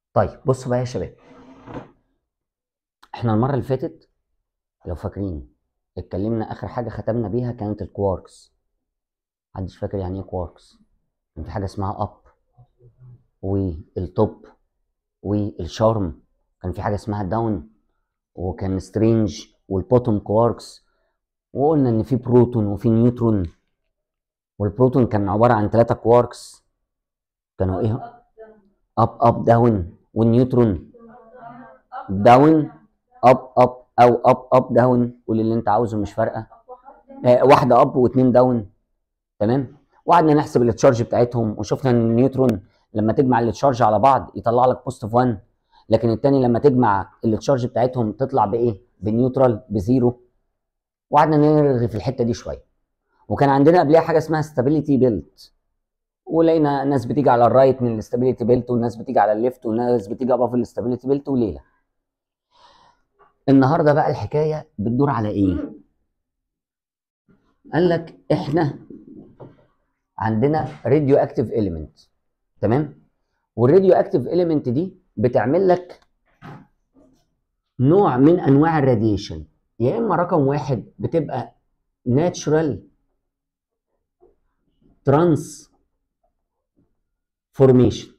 طيب بصوا بقى يا شباب احنا المره اللي فاتت لو فاكرين اتكلمنا اخر حاجه ختمنا بيها كانت الكواركس محدش فاكر يعني ايه كواركس كان في حاجه اسمها اب والتوب والشارم كان في حاجه اسمها داون وكان سترينج والبوتوم كواركس وقلنا ان في بروتون وفي نيوترون والبروتون كان عباره عن ثلاثه كواركس كانوا ايه اب اب داون والنيوترون داون اب اب او اب اب داون قول اللي انت عاوزه مش فارقه آه واحده اب واثنين داون تمام وقعدنا نحسب التشارج بتاعتهم وشفنا ان النيوترون لما تجمع التشارج على بعض يطلع لك بوزيتيف 1 لكن الثاني لما تجمع التشارج بتاعتهم تطلع بايه بالنيوترال بزيرو وقعدنا نرغي في الحته دي شويه وكان عندنا قبلها حاجه اسمها ستابيليتي بيلت ولقينا ناس بتيجي على الرايت من الاستابيليتي بيلت وناس بتيجي على الليفت وناس بتيجي اباف الاستابيليتي بيلت وليله النهارده بقى الحكايه بتدور على ايه قال لك احنا عندنا راديو اكتيف اليمنت تمام والراديو اكتيف اليمنت دي بتعمل لك نوع من انواع الراديشن يا اما رقم واحد بتبقى ناتشرال ترانس فورميشن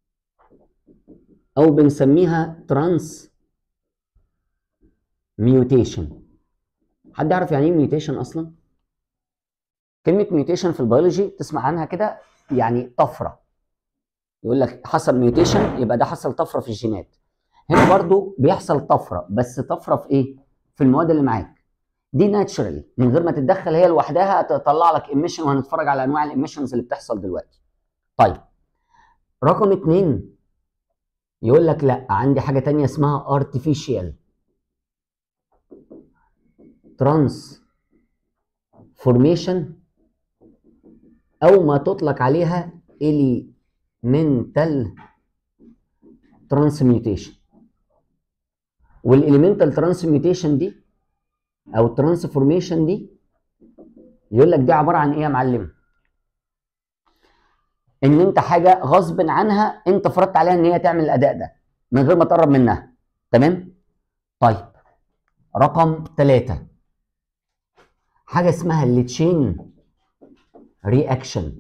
او بنسميها ترانس ميوتيشن حد يعرف يعني ايه ميوتيشن اصلا كلمه ميوتيشن في البيولوجي تسمع عنها كده يعني طفره يقول لك حصل ميوتيشن يبقى ده حصل طفره في الجينات هنا برضو بيحصل طفره بس طفره في ايه في المواد اللي معاك دي ناتشرال من غير ما تتدخل هي لوحدها تطلع لك ايميشن وهنتفرج على انواع الايميشنز اللي بتحصل دلوقتي طيب رقم اتنين يقول لك لا عندي حاجه تانية اسمها artificial ترانس فورميشن او ما تطلق عليها elemental transmutation والelemental transmutation دي او الترانسفورميشن دي يقول لك دي عباره عن ايه يا معلم ان انت حاجه غصب عنها انت فرضت عليها ان هي تعمل الاداء ده من غير ما تقرب منها تمام طيب رقم ثلاثة حاجة اسمها التشين رياكشن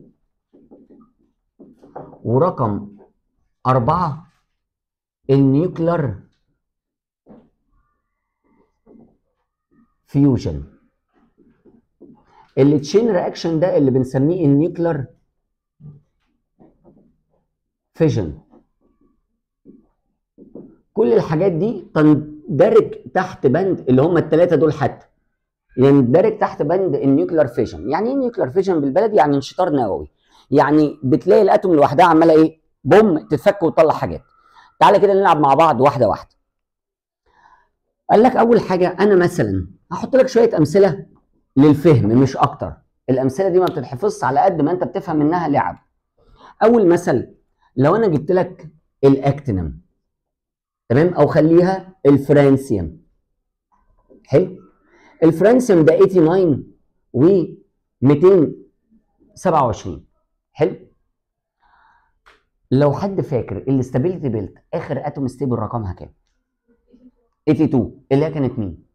ورقم أربعة النيوكلر فيوجن التشين رياكشن ده اللي بنسميه النيوكلر فيجن كل الحاجات دي تندرج تحت بند اللي هم الثلاثه دول حتى يندرج تحت بند النيوكلير فيجن يعني ايه نيوكلير فيجن بالبلدي يعني انشطار نووي يعني بتلاقي الاتوم لوحدها عماله ايه بوم تتفك وتطلع حاجات تعالى كده نلعب مع بعض واحده واحده قال لك اول حاجه انا مثلا هحط لك شويه امثله للفهم مش اكتر الامثله دي ما بتتحفظش على قد ما انت بتفهم منها لعب اول مثل لو انا جبت لك الاكتينم تمام او خليها الفرانسيوم حلو الفرانسيوم ده 89 و 227 حلو لو حد فاكر الاستابيليتي بيلت اخر اتوم ستيبل رقمها كام 82 اللي هي كانت مين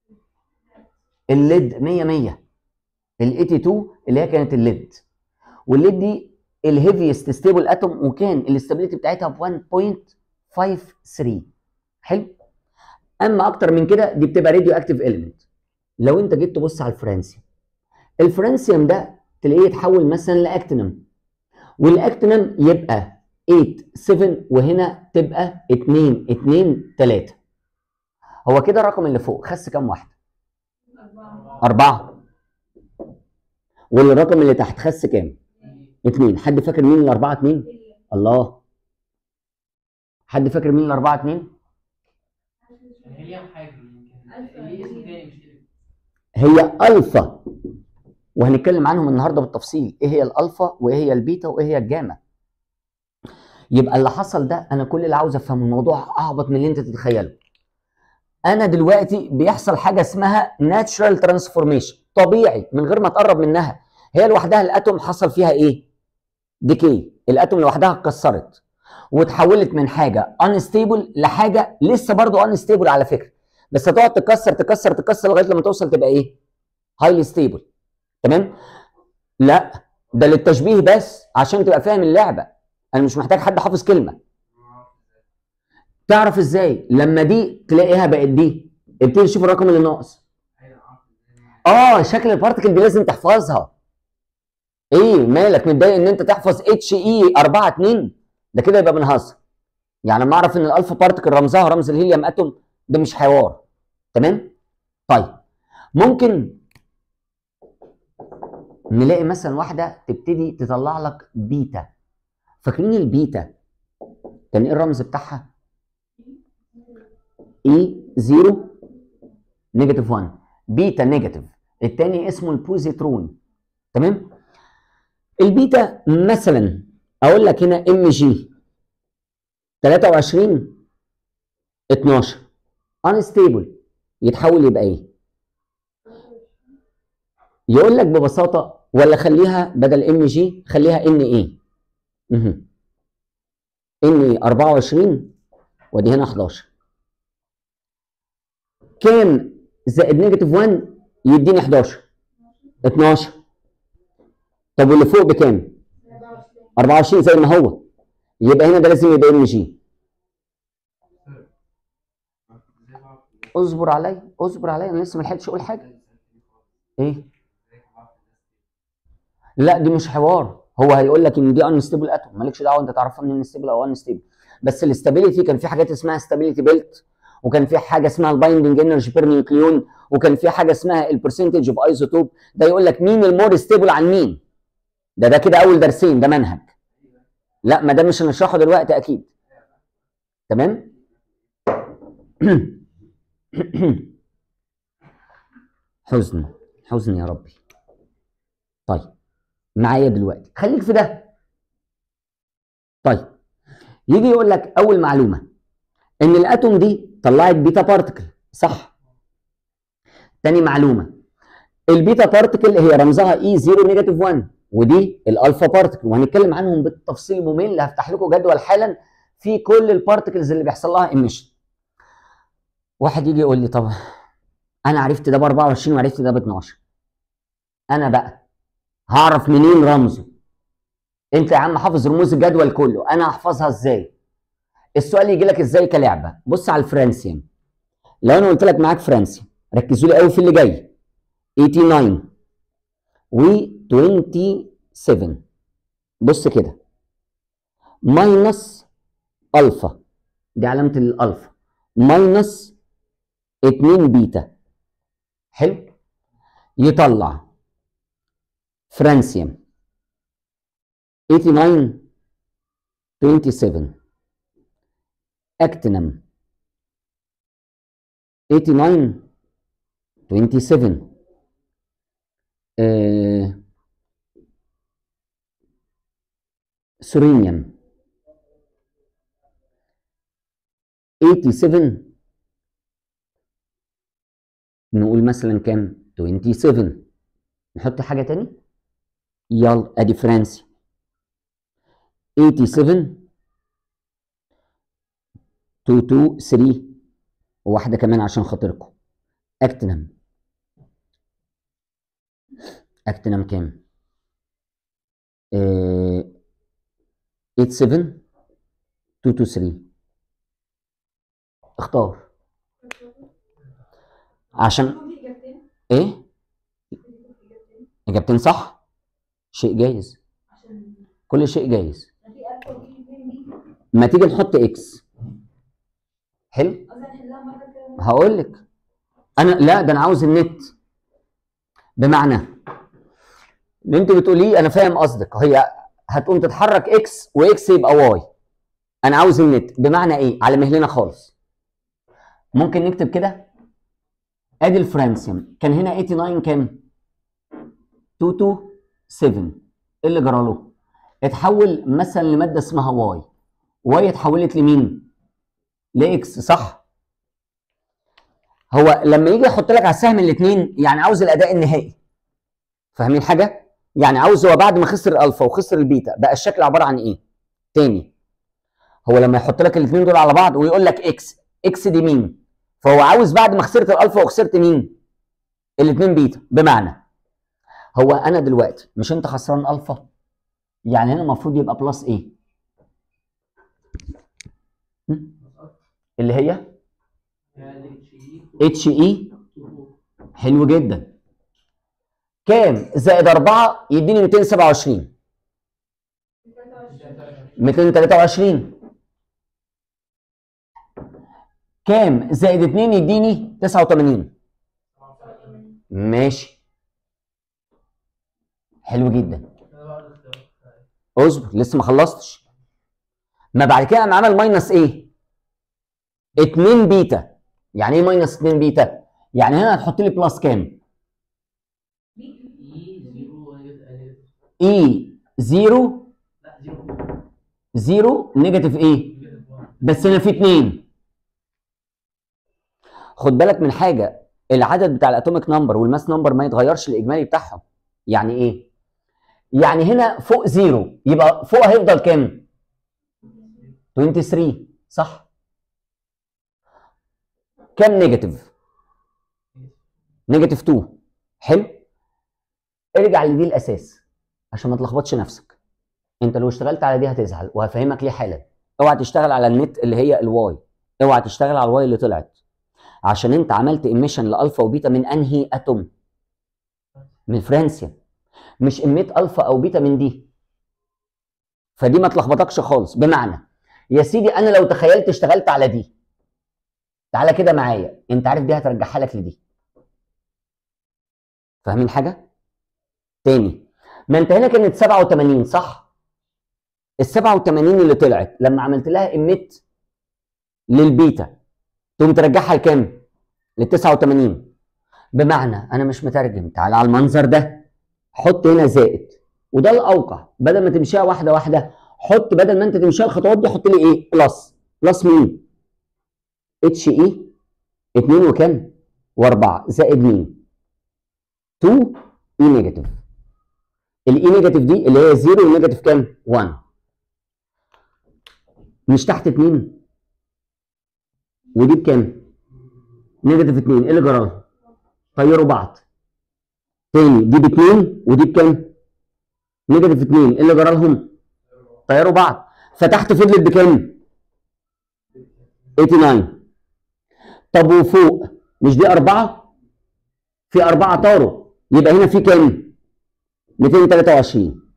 الليد 100 100 ال 82 اللي هي كانت الليد والليد دي الهيفيست ستيبل اتوم وكان الاستابيليتي بتاعتها ب 1.53 حلو اما اكتر من كده دي بتبقى راديو اكتيف اليمنت لو انت جيت تبص على الفرنسيوم الفرنسيوم ده تلاقيه يتحول مثلا لاكتينم والاكتينم يبقى 8 7 وهنا تبقى 2 2 3 هو كده الرقم اللي فوق خس كام واحده أربعة والرقم اللي تحت خس كام اتنين حد فاكر مين الأربعة اتنين الله حد فاكر مين الأربعة اتنين هي ليها حاجه يمكن ليه اسم تاني مش كده هي الفا وهنتكلم عنهم النهارده بالتفصيل ايه هي الالفا وايه هي البيتا وايه هي الجاما يبقى اللي حصل ده انا كل اللي عاوز افهمه الموضوع اعبط من اللي انت تتخيله انا دلوقتي بيحصل حاجه اسمها ناتشرال ترانسفورميشن طبيعي من غير ما تقرب منها هي لوحدها الاتوم حصل فيها ايه ديكي الاتوم لوحدها اتكسرت وتحولت من حاجه انستيبل لحاجه لسه برضو انستيبل على فكره بس هتقعد تكسر تكسر تكسر لغايه لما توصل تبقى ايه هايلي ستيبل تمام لا ده للتشبيه بس عشان تبقى فاهم اللعبه انا مش محتاج حد حافظ كلمه تعرف ازاي لما دي تلاقيها بقت دي ابتدي تشوف الرقم اللي ناقص اه شكل البارتكل دي لازم تحفظها ايه مالك متضايق ان انت تحفظ اتش اي 4 2 ده كده يبقى بنهزر يعني لما اعرف ان الالفا بارتكل رمزها رمز الهيليوم اتوم ده مش حوار تمام طيب ممكن نلاقي مثلا واحده تبتدي تطلع لك بيتا فاكرين البيتا كان ايه الرمز بتاعها اي 0 نيجاتيف 1 بيتا نيجاتيف التاني اسمه البوزيترون تمام البيتا مثلا اقول لك هنا ام جي 23 12 انستيبل يتحول يبقى ايه يقول لك ببساطه ولا خليها بدل ام جي خليها ان ايه ان ايه 24 ودي هنا 11 كام زائد نيجاتيف 1 يديني 11 12 طب واللي فوق بكام 24 زي ما هو يبقى هنا ده لازم يبقى ام جي اصبر عليا اصبر عليا انا لسه ما لحقتش اقول حاجه ايه لا دي مش حوار هو هيقول لك ان دي انستيبل اتوم مالكش دعوه انت تعرفها منين انستيبل او انستيبل بس الاستابيليتي كان في حاجات اسمها ستابيليتي بيلت وكان في حاجه اسمها البايندنج انرجي بير نيوكليون وكان في حاجه اسمها البرسنتج اوف ايزوتوب ده يقول لك مين المور ستيبل عن مين ده ده كده اول درسين ده منهج لا ما ده مش هنشرحه دلوقتي اكيد تمام حزن حزن يا ربي طيب معايا دلوقتي خليك في ده طيب يجي يقول لك اول معلومه ان الاتوم دي طلعت بيتا بارتكل صح تاني معلومه البيتا بارتكل هي رمزها اي 0 نيجاتيف 1 ودي الالفا بارتكل وهنتكلم عنهم بالتفصيل ممل هفتح لكم جدول حالا في كل البارتكلز اللي بيحصل لها ايميشن واحد يجي يقول لي طب انا عرفت ده ب 24 وعرفت ده ب 12 انا بقى هعرف منين رمزه انت يا عم حافظ رموز الجدول كله انا هحفظها ازاي السؤال يجي لك ازاي كلعبه بص على الفرنسيوم لو انا قلت لك معاك فرنسيوم ركزوا لي قوي في اللي جاي 89 و 27 بص كده ماينس الفا دي علامه الالفا ماينس 2 بيتا حلو يطلع فرانسيوم 89 27 اكتينم 89 27 آه سورينيوم 87 نقول مثلا كام 27 نحط حاجة تاني يلا ادي فرنسي 87 22 3 وواحدة كمان عشان خاطركم اكتنم اكتنم كام آه 87 223 اختار عشان ايه اجابتين صح شيء جايز كل شيء جايز ما تيجي نحط اكس حلو هقول لك انا لا ده انا عاوز النت بمعنى اللي انت بتقوليه انا فاهم قصدك هي هتقوم تتحرك اكس واكس يبقى واي انا عاوز النت بمعنى ايه على مهلنا خالص ممكن نكتب كده ادي الفرانسيوم كان هنا 89 كام 227 ايه اللي جرى له اتحول مثلا لماده اسمها واي واي اتحولت لمين لاكس صح هو لما يجي يحط لك على السهم الاثنين يعني عاوز الاداء النهائي فاهمين حاجه يعني عاوز هو بعد ما خسر الالفا وخسر البيتا بقى الشكل عباره عن ايه تاني هو لما يحط لك الاثنين دول على بعض ويقول لك اكس اكس دي مين فهو عاوز بعد ما خسرت الالفا وخسرت مين الاثنين بيتا بمعنى هو انا دلوقتي مش انت خسران الفا يعني هنا المفروض يبقى بلس ايه هم؟ اللي هي يعني اتش اي اتش اي حلو جدا كام زائد 4 يديني 227 223 كام زائد 2 يديني 89 ماشي حلو جدا اصبر لسه ما خلصتش ما بعد كده قام عمل ماينس ايه 2 بيتا يعني ايه ماينس 2 بيتا يعني هنا هتحط لي بلس كام اي زيرو اي 0 نيجاتيف لا زيرو 0 نيجاتيف ايه نيجاتيف 1 بس هنا في 2 خد بالك من حاجه العدد بتاع الاتوميك نمبر والماس نمبر ما يتغيرش الاجمالي بتاعهم يعني ايه يعني هنا فوق زيرو يبقى فوق هيفضل كام 23 صح كام نيجاتيف نيجاتيف 2 حلو ارجع لدي الاساس عشان ما تلخبطش نفسك انت لو اشتغلت على دي هتزعل وهفهمك ليه حالا اوعى تشتغل على النت اللي هي الواي اوعى تشتغل على الواي اللي طلعت عشان انت عملت ايميشن لالفا وبيتا من انهي اتوم من الفرنسيا مش اميت الفا او بيتا من دي فدي ما تلخبطكش خالص بمعنى يا سيدي انا لو تخيلت اشتغلت على دي تعالى كده معايا انت عارف دي هترجعها لك لدي فاهمين حاجه تاني ما انت هنا كانت 87 صح ال 87 اللي طلعت لما عملت لها اميت للبيتا تقوم ترجعها لكام لل 89 بمعنى انا مش مترجم تعالى على المنظر ده حط هنا زائد وده الاوقع بدل ما تمشيها واحده واحده حط بدل ما انت تمشيها الخطوات دي حط لي ايه بلس بلس مين اتش اي 2 وكام و4 زائد مين 2 اي نيجاتيف الاي نيجاتيف دي اللي هي 0 والنيجاتيف كام 1 مش تحت 2 ودي بكام نيجاتيف 2 ايه اللي جرى لها؟ طيروا بعض تاني دي باتنين ودي بكام؟ نيجاتيف 2 ايه اللي جرى لهم؟ طيروا بعض فتحت فضلت بكام؟ 89 طب وفوق مش دي أربعة؟ في أربعة طاروا يبقى هنا في كام؟ 223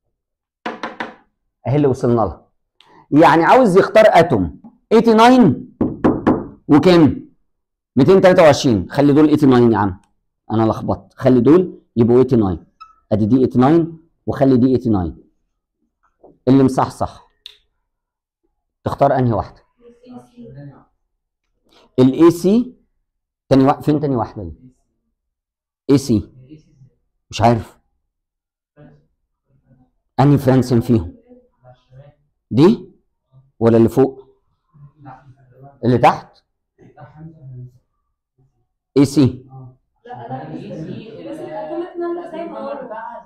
أهي اللي وصلنا لها يعني عاوز يختار أتوم 89 وكام؟ 223 خلي دول 89 يا عم انا لخبطت خلي دول يبقوا 89 ادي دي 89 وخلي دي 89 اللي مصحصح تختار انهي واحده الاي سي تاني واحد فين تاني واحده دي اي سي مش عارف انهي فرنسن فيهم دي ولا اللي فوق اللي تحت اي سي لا لا بس الاتوميك نمبر زي ما هو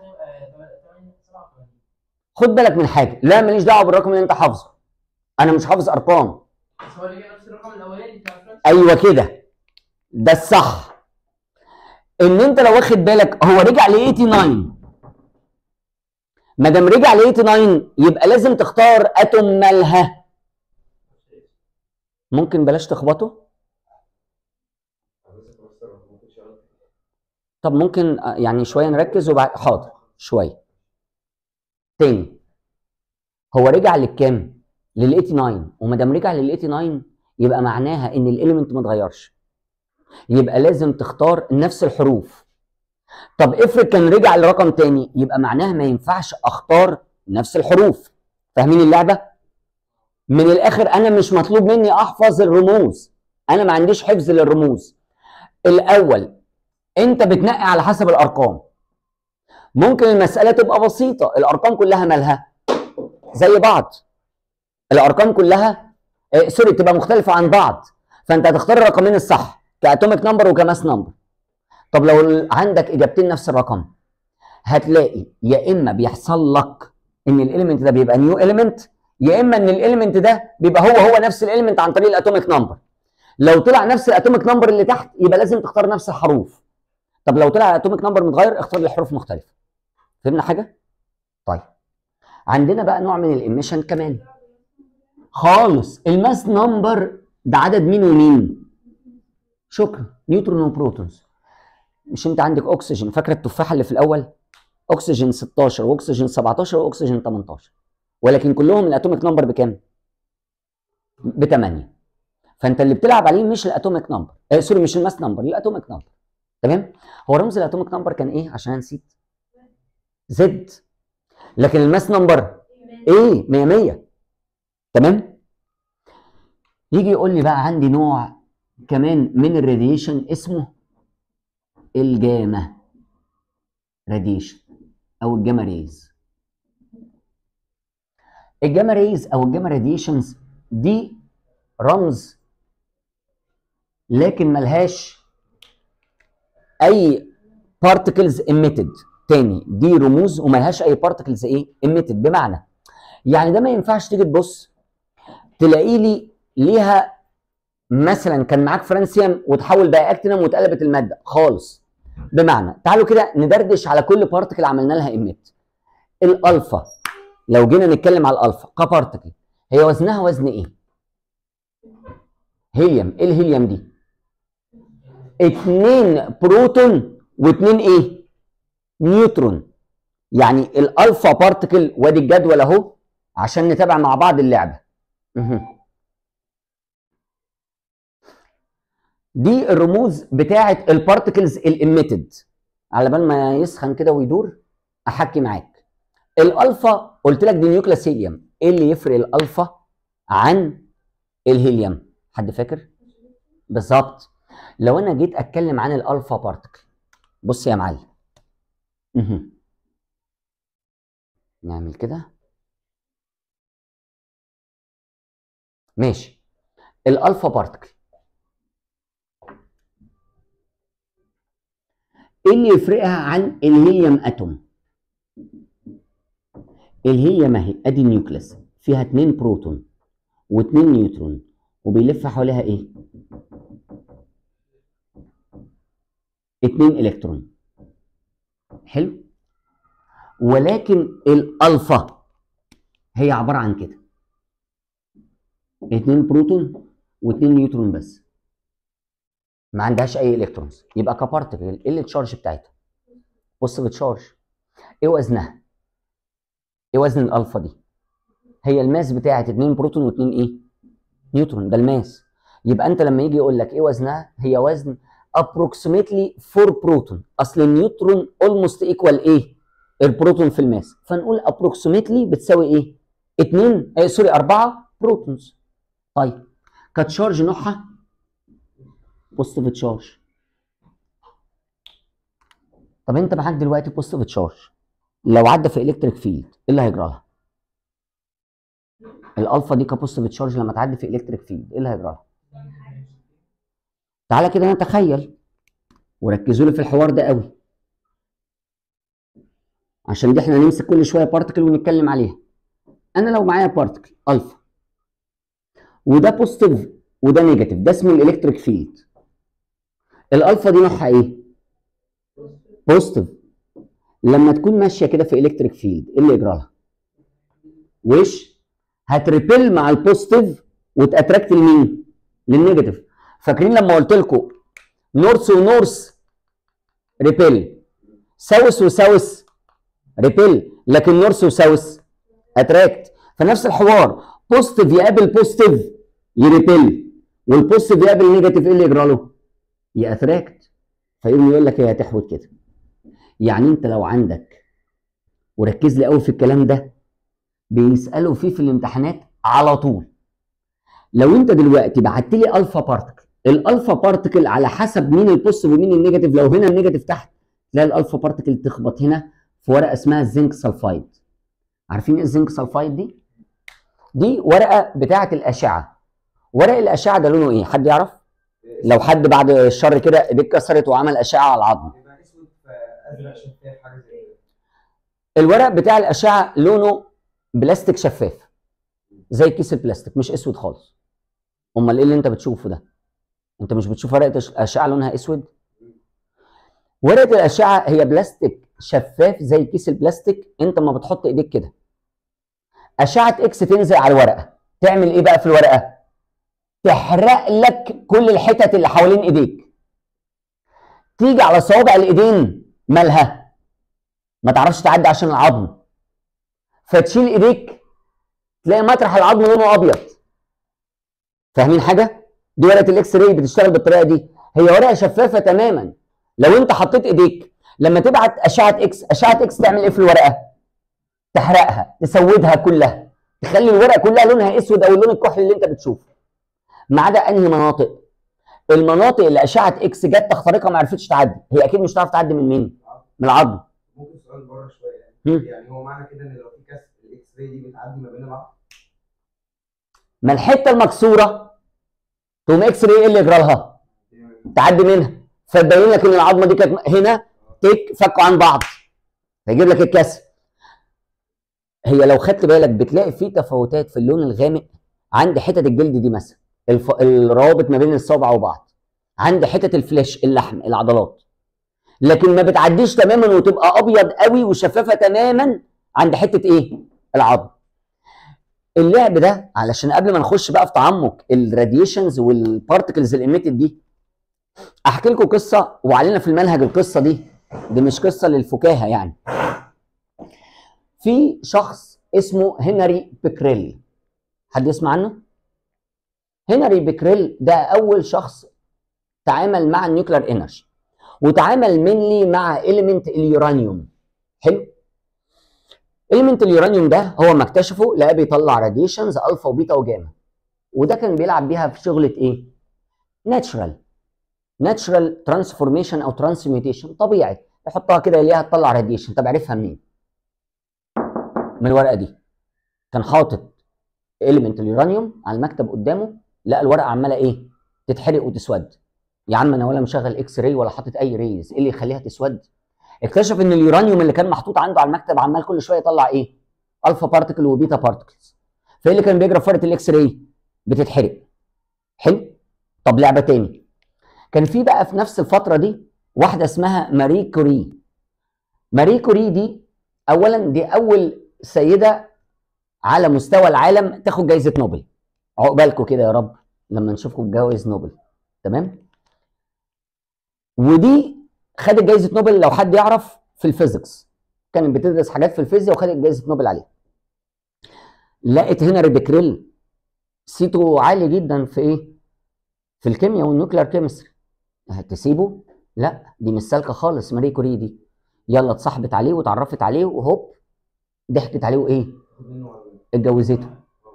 خد بالك من حاجه لا ماليش دعوه بالرقم اللي انت حافظه انا مش حافظ ارقام بس هو اللي جاي نفس الرقم الاولاني بتاع فرنسا ايوه كده ده الصح ان انت لو واخد بالك هو رجع ل 89 ما دام رجع ل 89 يبقى لازم تختار اتوم مالها ممكن بلاش تخبطه طب ممكن آه، يعني شويه نركز وبعد حاضر شويه تاني هو رجع للكام لل 89 وما دام رجع لل 89 يبقى معناها ان الاليمنت ما اتغيرش يبقى لازم تختار نفس الحروف طب افرض كان رجع لرقم تاني يبقى معناها ما ينفعش اختار نفس الحروف فاهمين اللعبه من الاخر انا مش مطلوب مني احفظ الرموز انا ما عنديش حفظ للرموز الاول انت بتنقي على حسب الارقام ممكن المساله تبقى بسيطه الارقام كلها مالها زي بعض الارقام كلها آه سوري تبقى مختلفه عن بعض فانت هتختار الرقمين الصح كاتوميك نمبر وكماس نمبر طب لو عندك اجابتين نفس الرقم هتلاقي يا اما بيحصل لك ان الاليمنت ده بيبقى نيو اليمنت يا اما ان الاليمنت ده بيبقى هو هو نفس الاليمنت عن طريق الاتوميك نمبر لو طلع نفس الاتوميك نمبر اللي تحت يبقى لازم تختار نفس الحروف طب لو طلع الاتوميك نمبر متغير اختار لي حروف مختلفه فهمنا حاجه طيب عندنا بقى نوع من الاميشن كمان خالص الماس نمبر ده عدد مين ومين شكرا نيوترون وبروتونز مش انت عندك اكسجين فاكره التفاحه اللي في الاول اكسجين 16 واكسجين 17 واكسجين 18 ولكن كلهم الاتوميك نمبر بكام ب 8 فانت اللي بتلعب عليه مش الاتوميك نمبر آه سوري مش الماس نمبر الاتوميك نمبر تمام هو رمز الاتوميك نمبر كان ايه عشان أنا نسيت زد لكن الماس نمبر ايه 100 100 تمام يجي يقول لي بقى عندي نوع كمان من الراديشن اسمه الجاما راديشن او الجاما ريز الجاما ريز او الجاما راديشنز دي رمز لكن ملهاش اي بارتكلز emitted تاني دي رموز وملهاش اي بارتكلز ايه emitted بمعنى يعني ده ما ينفعش تيجي تبص تلاقي لي ليها مثلا كان معاك فرانسيوم وتحول بقى اكتينم واتقلبت الماده خالص بمعنى تعالوا كده ندردش على كل بارتكل عملنا لها ايميت الالفا لو جينا نتكلم على الالفا كبارتكل هي وزنها وزن ايه هيليوم ايه الهيليوم دي اتنين بروتون واتنين ايه نيوترون يعني الالفا بارتكل وادي الجدول اهو عشان نتابع مع بعض اللعبه مهم. دي الرموز بتاعه البارتكلز الاميتد على بال ما يسخن كده ويدور احكي معاك الالفا قلت لك دي نيوكلاس هيليوم ايه اللي يفرق الالفا عن الهيليوم حد فاكر بالظبط لو انا جيت اتكلم عن الالفا بارتكل بص يا معلم مهم. نعمل كده ماشي الالفا بارتكل ايه اللي يفرقها عن الهيليوم اتوم الهيليوم اهي ادي النيوكليس فيها اتنين بروتون واتنين نيوترون وبيلف حواليها ايه اتنين الكترون حلو ولكن الالفا هي عباره عن كده اتنين بروتون واتنين نيوترون بس ما عندهاش اي الكترونز يبقى كبارتكل ايه التشارج بتاعتها بص بالتشارج ايه وزنها ايه وزن الالفا دي هي الماس بتاعت اتنين بروتون واتنين ايه نيوترون ده الماس يبقى انت لما يجي يقول لك ايه وزنها هي وزن approximately 4 بروتون اصل النيوترون almost equal ايه البروتون في الماس فنقول approximately بتساوي ايه 2 آه سوري 4 بروتونز طيب كتشارج نوعها بوزيتيف تشارج طب انت معاك دلوقتي بوزيتيف تشارج لو عدى في الكتريك فيلد ايه اللي هيجرى لها الالفا دي كبوزيتيف تشارج لما تعدي في الكتريك فيلد ايه اللي هيجرى لها تعالى كده نتخيل وركزوا لي في الحوار ده قوي عشان دي احنا نمسك كل شويه بارتكل ونتكلم عليها انا لو معايا بارتكل الفا وده بوزيتيف وده نيجاتيف ده اسمه الالكتريك فيلد الالفا دي نوعها ايه بوزيتيف لما تكون ماشيه كده في الكتريك فيلد ايه اللي يجرى لها وش هتريبل مع البوزيتيف وتاتراكت لمين للنيجاتيف فاكرين لما قلت لكم نورث ونورث ريبل ساوث وساوث ريبل لكن نورث وساوث اتراكت فنفس الحوار بوزيتيف يقابل بوزيتيف يريبل والبوزيتيف يقابل نيجاتيف ايه اللي يجرى له؟ يأتراكت فيقوم يقول لك هي هتحوت كده يعني انت لو عندك وركز لي قوي في الكلام ده بيسالوا فيه في الامتحانات على طول لو انت دلوقتي بعت لي الفا بارتكل الالفا بارتكل على حسب مين البوزيتيف ومين النيجاتيف لو هنا النيجاتيف تحت تلاقي الالفا بارتكل تخبط هنا في ورقه اسمها الزنك سلفايد عارفين ايه الزنك سلفايد دي دي ورقه بتاعه الاشعه ورق الاشعه ده لونه ايه حد يعرف لو حد بعد الشر كده ايديه اتكسرت وعمل اشعه على العظم يبقى اسود في ازرق شفاف حاجه زي كده الورق بتاع الاشعه لونه بلاستيك شفاف زي كيس البلاستيك مش اسود خالص امال ايه اللي انت بتشوفه ده انت مش بتشوف ورقه أش- اشعه لونها اسود ورقه الاشعه هي بلاستيك شفاف زي كيس البلاستيك انت ما بتحط ايديك كده اشعه اكس تنزل على الورقه تعمل ايه بقى في الورقه تحرق لك كل الحتت اللي حوالين ايديك تيجي على صوابع الايدين مالها ما تعرفش تعدي عشان العظم فتشيل ايديك تلاقي مطرح العظم لونه ابيض فاهمين حاجه دي ورقه الاكس راي بتشتغل بالطريقه دي هي ورقه شفافه تماما لو انت حطيت ايديك لما تبعت اشعه اكس اشعه اكس تعمل ايه في الورقه تحرقها تسودها كلها تخلي الورقه كلها لونها اسود او اللون الكحلي اللي انت بتشوفه ما عدا انهي مناطق المناطق اللي اشعه اكس جت تخترقها ما عرفتش تعدي هي اكيد مش هتعرف تعدي من مين من العظم ممكن سؤال بره شويه مم. يعني يعني هو معنى كده ان لو في كسر الاكس راي دي بتعدي ما بين العظم ما الحته المكسوره تقوم اكس راي ايه اللي يجرى لها تعدي منها فتبين لك ان العظمه دي كانت هنا تك فكوا عن بعض فيجيب لك الكسر هي لو خدت بالك بتلاقي في تفاوتات في اللون الغامق عند حتت الجلد دي مثلا الف... الروابط ما بين الصابع وبعض عند حتت الفليش اللحم العضلات لكن ما بتعديش تماما وتبقى ابيض قوي وشفافه تماما عند حته ايه العظم اللعب ده علشان قبل ما نخش بقى في تعمق الراديشنز والبارتكلز الاميتد دي احكي لكم قصه وعلينا في المنهج القصه دي دي مش قصه للفكاهه يعني في شخص اسمه هنري بيكريل حد يسمع عنه هنري بيكريل ده اول شخص تعامل مع النيوكلير انرجي وتعامل منلي مع اليمنت اليورانيوم حلو اليمنت اليورانيوم ده هو ما اكتشفه لقاه بيطلع راديشنز الفا وبيتا وجاما وده كان بيلعب بيها في شغله ايه ناتشرال ناتشرال ترانسفورميشن او ترانسميوتيشن طبيعي يحطها كده يلاقيها تطلع راديشن طب عرفها منين من الورقه دي كان حاطط اليمنت اليورانيوم على المكتب قدامه لقى الورقه عماله ايه تتحرق وتسود يا عم انا ولا مشغل اكس راي ولا حاطط اي ريز ايه اللي يخليها تسود اكتشف ان اليورانيوم اللي كان محطوط عنده على المكتب عمال كل شويه يطلع ايه الفا بارتكل وبيتا بارتكلز فايه اللي كان بيجرى في ورقه الاكس راي بتتحرق حلو طب لعبه تاني كان في بقى في نفس الفتره دي واحده اسمها ماري كوري ماري كوري دي اولا دي اول سيده على مستوى العالم تاخد جائزه نوبل عقبالكم كده يا رب لما نشوفكم بجوائز نوبل تمام ودي خدت جائزه نوبل لو حد يعرف في الفيزيكس كانت بتدرس حاجات في الفيزياء وخدت جائزه نوبل عليها لقت هنري بكريل صيته عالي جدا في ايه في الكيمياء والنيوكلير كيمستري هتسيبه لا دي مش سالكه خالص ماري كوري دي يلا اتصاحبت عليه واتعرفت عليه وهوب ضحكت عليه وايه اتجوزته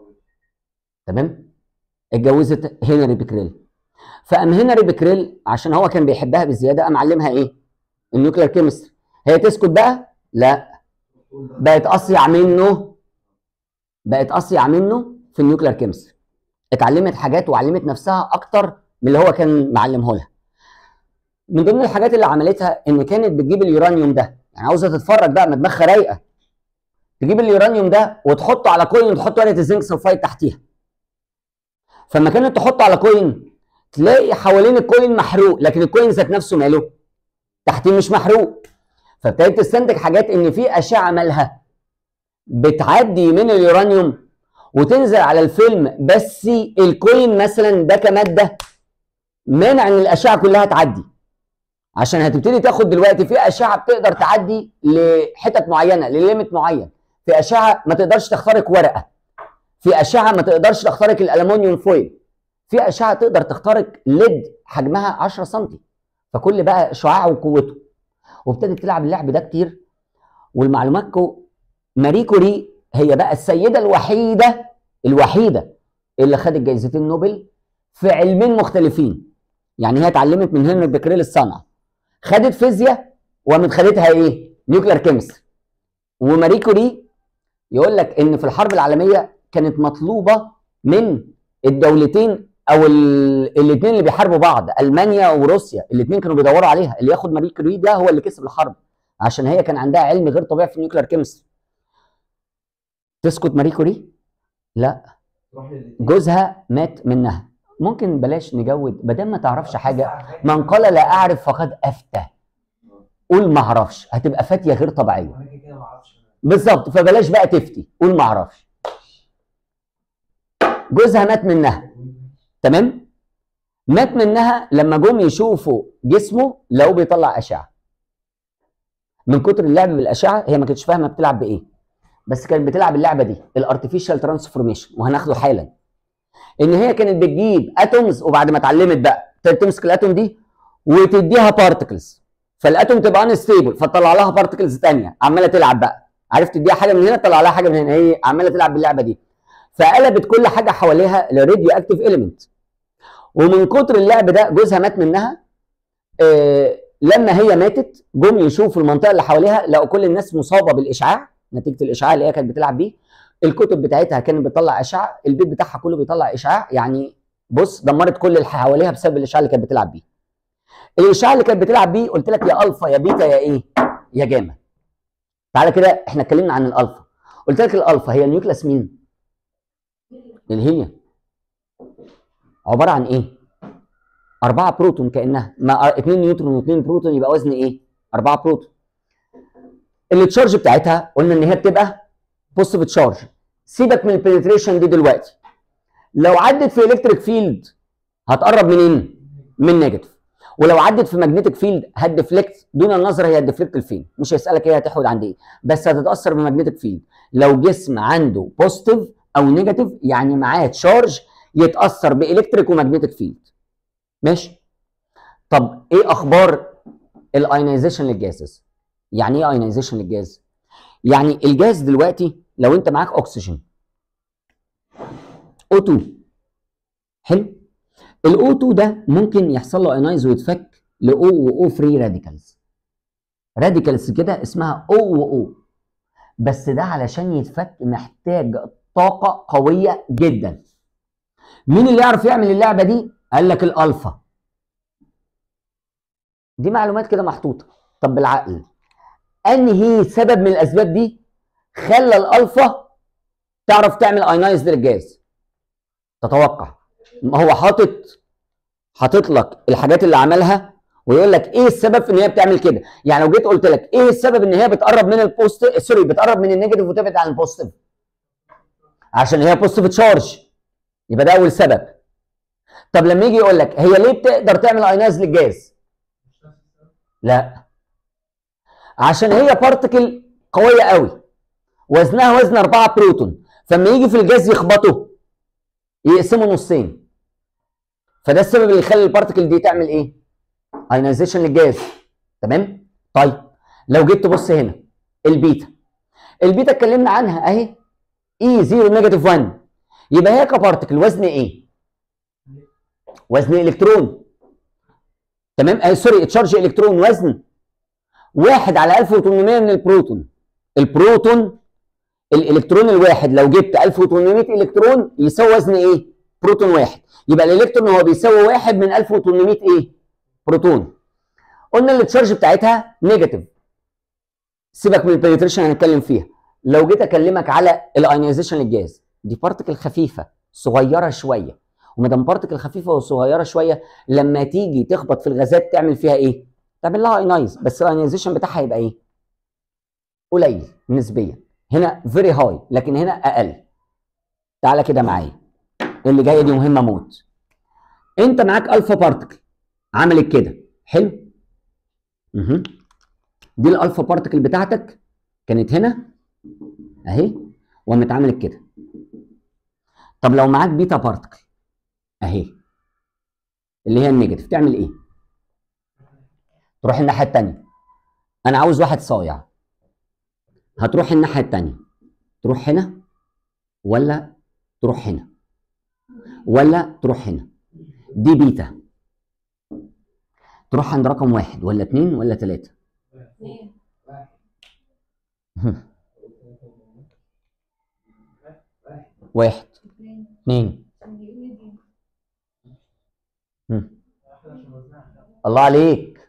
تمام اتجوزت هنري بكريل فقام هنري بكريل عشان هو كان بيحبها بزياده قام علمها ايه النيوكلير كيمستري هي تسكت بقى لا بقت اصيع منه بقت اصيع منه في النيوكلير كيمستري اتعلمت حاجات وعلمت نفسها اكتر من اللي هو كان معلمه لها من ضمن الحاجات اللي عملتها ان كانت بتجيب اليورانيوم ده يعني عاوزه تتفرج بقى ما دماغها رايقه تجيب اليورانيوم ده وتحطه على كوين وتحط ورقه الزنك سلفايد تحتيها فلما كانت تحطه على كوين تلاقي حوالين الكوين محروق لكن الكوين ذات نفسه ماله تحتيه مش محروق فابتدت تستنتج حاجات ان في اشعه مالها بتعدي من اليورانيوم وتنزل على الفيلم بس الكوين مثلا ده كماده مانع ان الاشعه كلها تعدي عشان هتبتدي تاخد دلوقتي في اشعه بتقدر تعدي لحتت معينه لليميت معين في اشعه ما تقدرش تخترق ورقه في اشعه ما تقدرش تخترق الالومنيوم فويل في اشعه تقدر تخترق ليد حجمها 10 سم فكل بقى شعاعه وقوته وابتدت تلعب اللعب ده كتير والمعلوماتكم ماري كوري هي بقى السيده الوحيده الوحيده اللي خدت جائزتين نوبل في علمين مختلفين يعني هي اتعلمت من هنري بكريل الصنعه خدت فيزياء ومن خدتها ايه نيوكلير كيمستري وماري كوري يقول لك ان في الحرب العالميه كانت مطلوبه من الدولتين او الاثنين اللي بيحاربوا بعض المانيا وروسيا الاثنين كانوا بيدوروا عليها اللي ياخد ماري كوري ده هو اللي كسب الحرب عشان هي كان عندها علم غير طبيعي في النيوكلير كيمستري تسكت ماري كوري لا تروح للاتنين. جوزها مات منها ممكن بلاش نجود ما دام ما تعرفش حاجه من قال لا اعرف فقد افتى قول ما اعرفش هتبقى فاتيه غير طبيعيه انا كده كده ما اعرفش بالظبط فبلاش بقى تفتي قول ما اعرفش جوزها مات منها تمام مات منها لما جم يشوفوا جسمه لقوه بيطلع اشعه من كتر اللعب بالاشعه هي ما كانتش فاهمه بتلعب بايه بس كانت بتلعب اللعبه دي الارتفيشال ترانسفورميشن وهناخده حالا ان هي كانت بتجيب اتومز وبعد ما اتعلمت بقى ابتدت تمسك الاتوم دي وتديها بارتكلز فالاتوم تبقى انستيبل فتطلع لها بارتكلز ثانيه عماله تلعب بقى عرفت تديها حاجه من هنا تطلع لها حاجه من هنا هي عماله تلعب باللعبه دي فقلبت كل حاجه حواليها لراديو اكتيف اليمنت ومن كتر اللعب ده جوزها مات منها آه لما هي ماتت جم يشوفوا المنطقه اللي حواليها لقوا كل الناس مصابه بالاشعاع نتيجه الاشعاع اللي هي كانت بتلعب بيه الكتب بتاعتها كانت بتطلع اشعاع البيت بتاعها كله بيطلع اشعاع يعني بص دمرت كل اللي حواليها بسبب الاشعاع اللي كانت بتلعب بيه الاشعاع اللي كانت بتلعب بيه قلت لك يا الفا يا بيتا يا ايه يا جاما تعالى كده احنا اتكلمنا عن الالفا قلت لك الالفا هي النيوكلاس مين الهيليوم عباره عن ايه أربعة بروتون كأنها مع اتنين نيوترون واتنين بروتون يبقى وزن ايه؟ أربعة بروتون. التشارج بتاعتها قلنا إن هي بتبقى بوزيتيف تشارج. سيبك من البنتريشن دي دلوقتي. لو عدت في الكتريك فيلد هتقرب منين؟ من نيجاتيف. ولو عدت في ماجنتيك فيلد هتدفلكت دون النظر هي هتدفلكت لفين؟ مش هيسألك هي هتحود عند ايه؟ بس هتتأثر بماجنتيك فيلد. لو جسم عنده بوزيتيف أو نيجاتيف يعني معاه تشارج يتأثر بإلكتريك وماجنتيك فيلد. ماشي طب ايه اخبار الايونيزيشن للجازز يعني ايه ايونيزيشن للجاز يعني الجاز دلوقتي لو انت معاك اكسجين O2 حلو ال O2 ده ممكن يحصل له ايونايز ويتفك ل O و O فري راديكالز راديكالز كده اسمها O و O بس ده علشان يتفك محتاج طاقة قوية جدا مين اللي يعرف يعمل اللعبة دي قال لك الالفا دي معلومات كده محطوطه طب بالعقل انهي سبب من الاسباب دي خلى الالفا تعرف تعمل اينايز للجاز تتوقع ما هو حاطط حاطط لك الحاجات اللي عملها ويقول لك ايه السبب في ان هي بتعمل كده يعني لو جيت قلت لك ايه السبب ان هي بتقرب من البوست سوري بتقرب من النيجاتيف وتبعد عن البوزيتيف عشان هي بوزيتيف تشارج يبقى ده اول سبب طب لما يجي يقول لك هي ليه بتقدر تعمل ايناز للجاز؟ لا عشان هي بارتكل قويه قوي وزنها وزن 4 بروتون فلما يجي في الجاز يخبطه يقسمه نصين فده السبب اللي يخلي البارتكل دي تعمل ايه؟ اينايزيشن للجاز تمام؟ طيب لو جيت تبص هنا البيتا البيتا اتكلمنا عنها اهي اي 0 نيجاتيف 1 يبقى هي كبارتكل وزن ايه؟ وزن الكترون تمام آه سوري تشارج الكترون وزن واحد على 1800 من البروتون البروتون الالكترون الواحد لو جبت 1800 الكترون يساوي وزن ايه؟ بروتون واحد يبقى الالكترون هو بيساوي واحد من 1800 ايه؟ بروتون قلنا التشارج بتاعتها نيجاتيف سيبك من البنتريشن هنتكلم فيها لو جيت اكلمك على الايونيزيشن للجاز دي بارتكل خفيفه صغيره شويه وما دام بارتكل خفيفه وصغيره شويه لما تيجي تخبط في الغازات تعمل فيها ايه؟ تعمل لها اينايز بس الايونيزيشن بتاعها يبقى ايه؟ قليل نسبيا هنا فيري هاي لكن هنا اقل تعالى كده معايا اللي جايه دي مهمه موت انت معاك الفا بارتكل عملت كده حلو اها دي الالفا بارتكل بتاعتك كانت هنا اهي وقامت عملت كده طب لو معاك بيتا بارتكل اهي اللي هي النيجاتيف تعمل ايه تروح الناحيه الثانيه انا عاوز واحد صايع هتروح الناحيه الثانيه تروح هنا ولا تروح هنا ولا تروح هنا دي بيتا تروح عند رقم واحد ولا اتنين ولا تلاته اثنين واحد اثنين اتنين عشان بيقول لي دي مم. الله عليك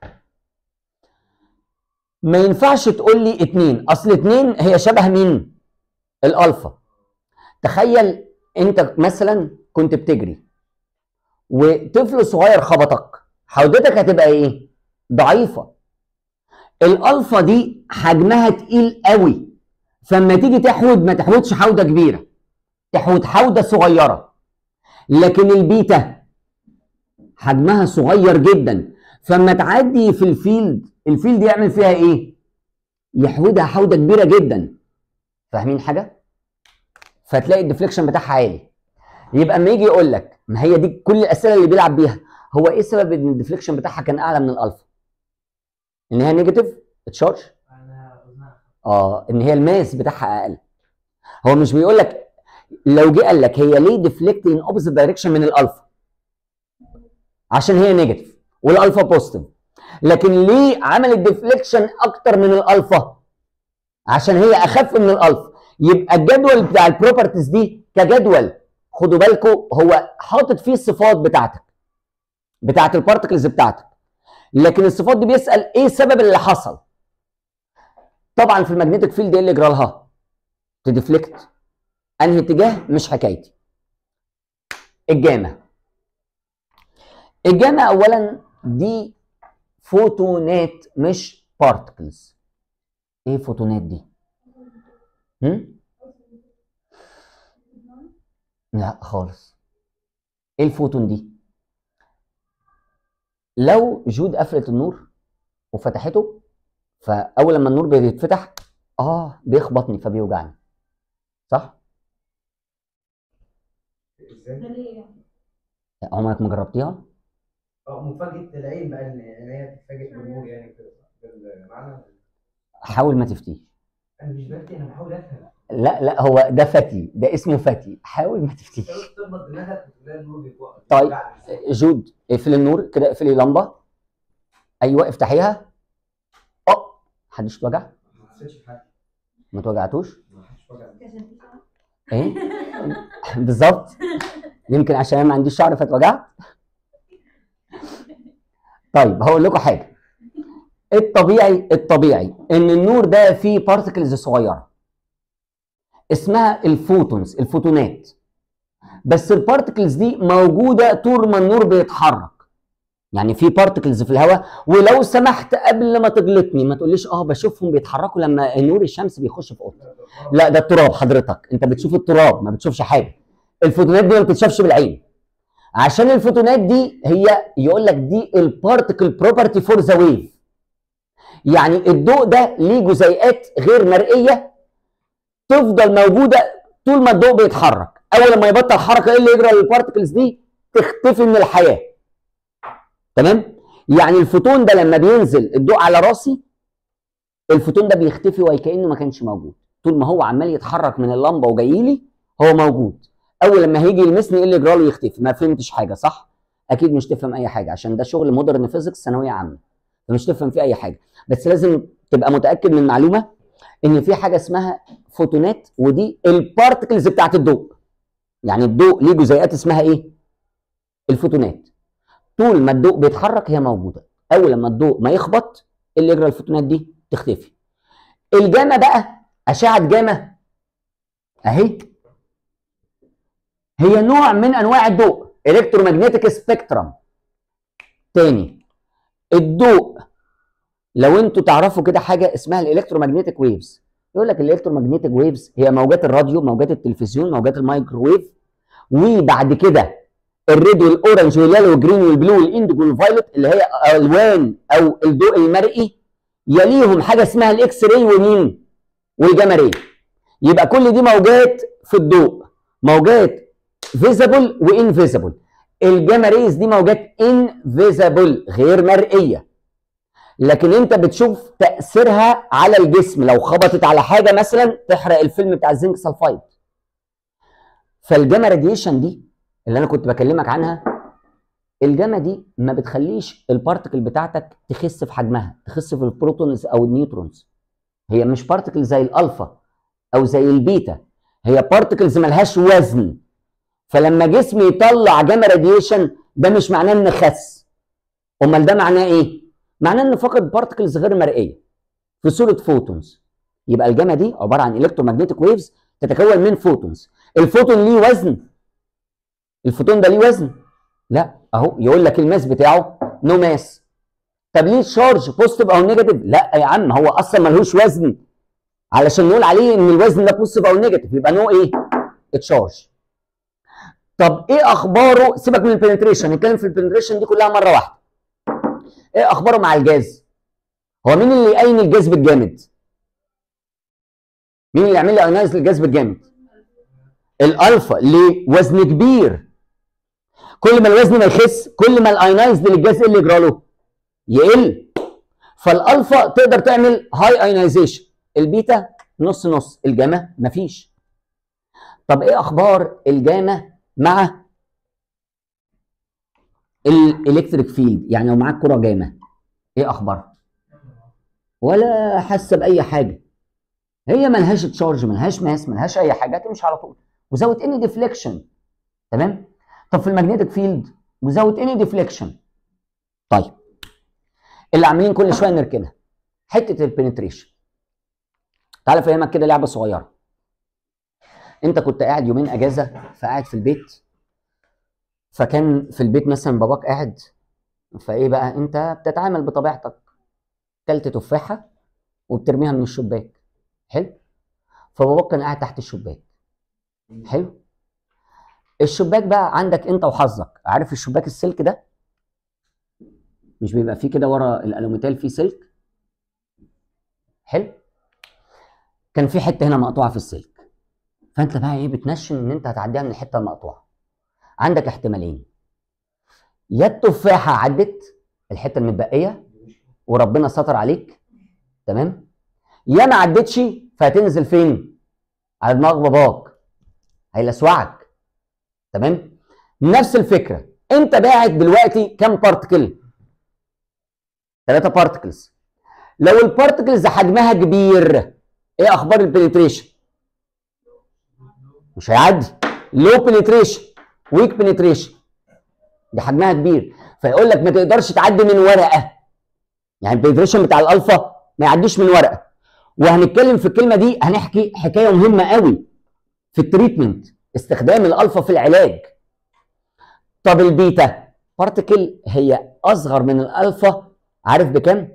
ما ينفعش تقول لي اتنين اصل اتنين هي شبه مين الالفا تخيل انت مثلا كنت بتجري وطفل صغير خبطك حودتك هتبقى ايه ضعيفه الالفا دي حجمها تقيل قوي فلما تيجي تحود ما تحودش حوده كبيره تحود حوده صغيره لكن البيتا حجمها صغير جدا فلما تعدي في الفيلد الفيلد يعمل فيها ايه يحودها حوده كبيره جدا فاهمين حاجه فتلاقي الديفليكشن بتاعها عالي يبقى اما يجي يقول لك ما هي دي كل الاسئله اللي بيلعب بيها هو ايه سبب ان الديفليكشن بتاعها كان اعلى من الالفا ان هي نيجاتيف تشارج انا وزنها اه ان هي الماس بتاعها اقل هو مش بيقول لك لو جه قال لك هي ليه ديفليكت ان اوبوزيت دايركشن من الالفا عشان هي نيجاتيف والالفا بوزيتيف لكن ليه عملت ديفليكشن اكتر من الالفا عشان هي اخف من الالفا يبقى الجدول بتاع البروبرتيز دي كجدول خدوا بالكم هو حاطط فيه الصفات بتاعتك بتاعت البارتكلز بتاعتك لكن الصفات دي بيسال ايه السبب اللي حصل طبعا في المagnetic فيلد ايه اللي جرى لها تديفليكت انهي اتجاه مش حكايتي الجامع الجامع اولا دي فوتونات مش بارتكلز ايه فوتونات دي هم؟ لا خالص ايه الفوتون دي لو جود قفلت النور وفتحته فاول لما النور بيتفتح اه بيخبطني فبيوجعني صح ازاي؟ ده ليه يعني؟ عمرك ما جربتيها اه مفاجأة العين بقى ان ان هي تتفاجئ بالنور يعني كده بالمعنى حاول ما تفتيش انا مش بفتي انا بحاول افهم لا لا هو ده فتي ده اسمه فتي حاول ما تفتيش تخبط دماغك وتلاقي النور بيتوقف طيب. بيوجعني. جود اقفل النور كده اقفلي لمبه ايوه افتحيها اه محدش اتوجع ما حسيتش بحاجه ما اتوجعتوش ما حدش وجعني عشان في شعر. ايه بالظبط يمكن عشان انا ما عنديش شعر فاتوجعت طيب هقول لكم حاجه الطبيعي الطبيعي ان النور ده فيه بارتكلز صغيره اسمها الفوتونز الفوتونات بس البارتكلز دي موجوده طول ما النور بيتحرك يعني في بارتكلز في الهواء ولو سمحت قبل ما تجلطني ما تقوليش اه بشوفهم بيتحركوا لما نور الشمس بيخش في اوضتي لا ده التراب حضرتك انت بتشوف التراب ما بتشوفش حاجه الفوتونات دي ما بتتشافش بالعين عشان الفوتونات دي هي يقول لك دي البارتكل بروبرتي فور ذا ويف يعني الضوء ده ليه جزيئات غير مرئيه تفضل موجوده طول ما الضوء بيتحرك اول ما يبطل حركه ايه اللي يجرى للبارتكلز دي تختفي من الحياه تمام يعني الفوتون ده لما بينزل الضوء على راسي الفوتون ده بيختفي وكانه ما كانش موجود طول ما هو عمال يتحرك من اللمبه وجاي لي هو موجود اول لما هيجي يلمسني ايه اللي يجرى له يختفي ما فهمتش حاجه صح اكيد مش تفهم اي حاجه عشان ده شغل مودرن فيزيكس ثانويه عامه فمش تفهم فيه اي حاجه بس لازم تبقى متاكد من معلومه ان في حاجه اسمها فوتونات ودي البارتكلز بتاعت الضوء يعني الضوء ليه جزيئات اسمها ايه الفوتونات طول ما الضوء بيتحرك هي موجوده اول لما الضوء ما يخبط إيه اللي يجرى الفوتونات دي تختفي الجاما بقى اشعه جاما اهي هي نوع من انواع الضوء الكترومagnetic سبيكترم تاني الضوء لو انتوا تعرفوا كده حاجه اسمها الالكترومagnetic ويفز يقول لك الالكترومagnetic ويفز هي موجات الراديو موجات التلفزيون موجات الميكروويف وبعد كده الريد والاورنج واليالو والجرين والبلو والانديجو والفايلوت اللي هي الوان او الضوء المرئي يليهم حاجه اسمها الاكس راي ومين والجاما راي يبقى كل دي موجات في الضوء موجات فيزبل وانفيزبل الجاما ريز دي موجات انفيزبل غير مرئيه لكن انت بتشوف تاثيرها على الجسم لو خبطت على حاجه مثلا تحرق الفيلم بتاع الزنك سلفايد فالجاما راديشن دي اللي انا كنت بكلمك عنها الجاما دي ما بتخليش البارتكل بتاعتك تخس في حجمها تخس في البروتونز او النيوترونز هي مش بارتكل زي الالفا او زي البيتا هي بارتكلز ملهاش وزن فلما جسمي يطلع جاما راديشن ده مش معناه ان خس امال ده معناه ايه معناه ان فقد بارتكلز غير مرئيه في صوره فوتونز يبقى الجاما دي عباره عن الكترومagnetic ويفز تتكون من فوتونز الفوتون ليه وزن الفوتون ده ليه وزن لا اهو يقول لك الماس بتاعه نو ماس طب ليه الشارج بوزيتيف او نيجاتيف لا يا عم هو اصلا ملهوش وزن علشان نقول عليه ان الوزن ده بوزيتيف او نيجاتيف يبقى نو ايه تشارج طب ايه اخباره سيبك من البنتريشن نتكلم في البنتريشن دي كلها مره واحده ايه اخباره مع الجاز هو مين اللي يقين الجاز بالجامد مين اللي يعمل لي ايونايز للجاز بالجامد الالفا ليه وزن كبير كل ما الوزن ما يخس كل ما الايونايز للجاز اللي يجرى له يقل فالالفا تقدر تعمل هاي ايونايزيشن البيتا نص نص الجاما مفيش طب ايه اخبار الجاما مع الالكتريك فيلد يعني لو معاك كره جاما ايه اخبارها ولا حاسه باي حاجه هي ملهاش تشارج ملهاش ماس ملهاش اي حاجه تمشي على طول وزود اني ديفليكشن تمام طب في المagnetic فيلد وزود اني ديفليكشن طيب اللي عاملين كل شويه نركنها حته البنتريشن تعال افهمك كده لعبه صغيره انت كنت قاعد يومين اجازه فقاعد في البيت فكان في البيت مثلا باباك قاعد فايه بقى انت بتتعامل بطبيعتك كلت تفاحه وبترميها من الشباك حلو فباباك كان قاعد تحت الشباك حلو الشباك بقى عندك انت وحظك عارف الشباك السلك ده مش بيبقى فيه كده ورا الالوميتال فيه سلك حلو كان في حته هنا مقطوعه في السلك فانت بقى ايه بتنشن ان انت هتعديها من الحته المقطوعه عندك احتمالين يا التفاحه عدت الحته المتبقيه وربنا ستر عليك تمام يا ما عدتش فهتنزل فين على دماغ باباك هيلسوعك تمام نفس الفكره انت باعت دلوقتي كام بارتكل ثلاثه بارتكلز لو البارتكلز حجمها كبير ايه اخبار البنتريشن مش هيعدي لو بنتريشن ويك بنتريشن دي حجمها كبير فيقول لك ما تقدرش تعدي من ورقه يعني البنتريشن بتاع الالفا ما يعديش من ورقه وهنتكلم في الكلمه دي هنحكي حكايه مهمه قوي في التريتمنت استخدام الالفا في العلاج طب البيتا بارتكل هي اصغر من الالفا عارف بكام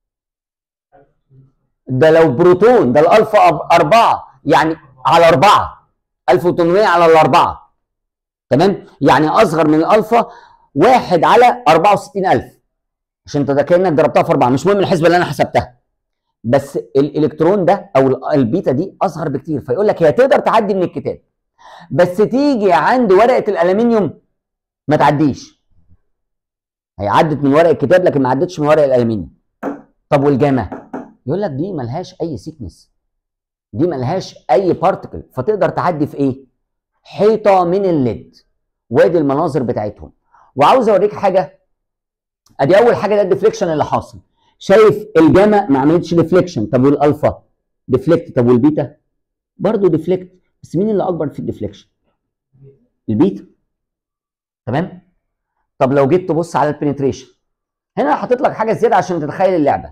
ده لو بروتون ده الالفا أب- أربعة يعني على أربعة 1800 على الأربعة تمام يعني أصغر من الألفا واحد على 64000 عشان انت ده كأنك ضربتها في أربعة مش مهم الحسبة اللي أنا حسبتها بس الإلكترون ده أو ال- البيتا دي أصغر بكتير فيقول لك هي تقدر تعدي من الكتاب بس تيجي عند ورقة الألمنيوم ما تعديش هي عدت من ورق الكتاب لكن ما عدتش من ورق الألمنيوم طب والجامع يقول لك دي ملهاش اي سيكنس دي ملهاش اي بارتكل فتقدر تعدي في ايه حيطه من الليد وادي المناظر بتاعتهم وعاوز اوريك حاجه ادي اول حاجه ده الديفليكشن اللي حاصل شايف الجاما ما عملتش ديفليكشن طب والالفا ديفليكت طب والبيتا برضه ديفليكت بس مين اللي اكبر في الديفليكشن البيتا تمام طب لو جيت تبص على البنتريشن هنا حاطط لك حاجه زياده عشان تتخيل اللعبه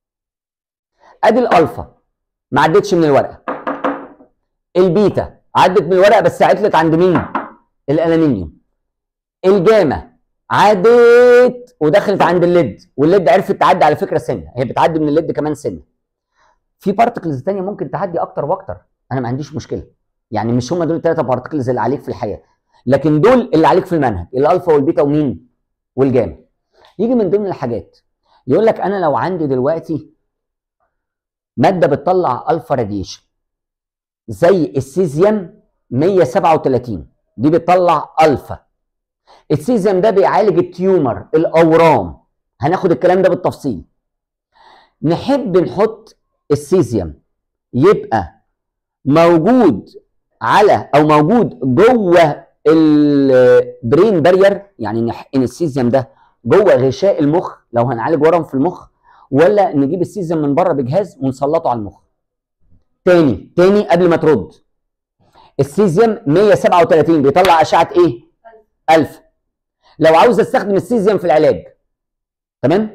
ادي الالفا ما عدتش من الورقه البيتا عدت من الورقه بس عطلت عند مين الالمنيوم الجاما عدت ودخلت عند الليد والليد عرفت تعدي على فكره سنه هي بتعدي من الليد كمان سنه في بارتكلز تانية ممكن تعدي اكتر واكتر انا ما عنديش مشكله يعني مش هم دول الثلاثه بارتكلز اللي عليك في الحياه لكن دول اللي عليك في المنهج الالفا والبيتا ومين والجاما يجي من ضمن الحاجات يقول لك انا لو عندي دلوقتي ماده بتطلع الفا راديشن زي السيزيوم 137 دي بتطلع الفا السيزيوم ده بيعالج التيومر الاورام هناخد الكلام ده بالتفصيل نحب نحط السيزيوم يبقى موجود على او موجود جوه البرين بارير يعني نحقن السيزيوم ده جوه غشاء المخ لو هنعالج ورم في المخ ولا نجيب السيزم من بره بجهاز ونسلطه على المخ تاني تاني قبل ما ترد السيزيوم 137 بيطلع اشعه ايه 1000 لو عاوز استخدم السيزيوم في العلاج تمام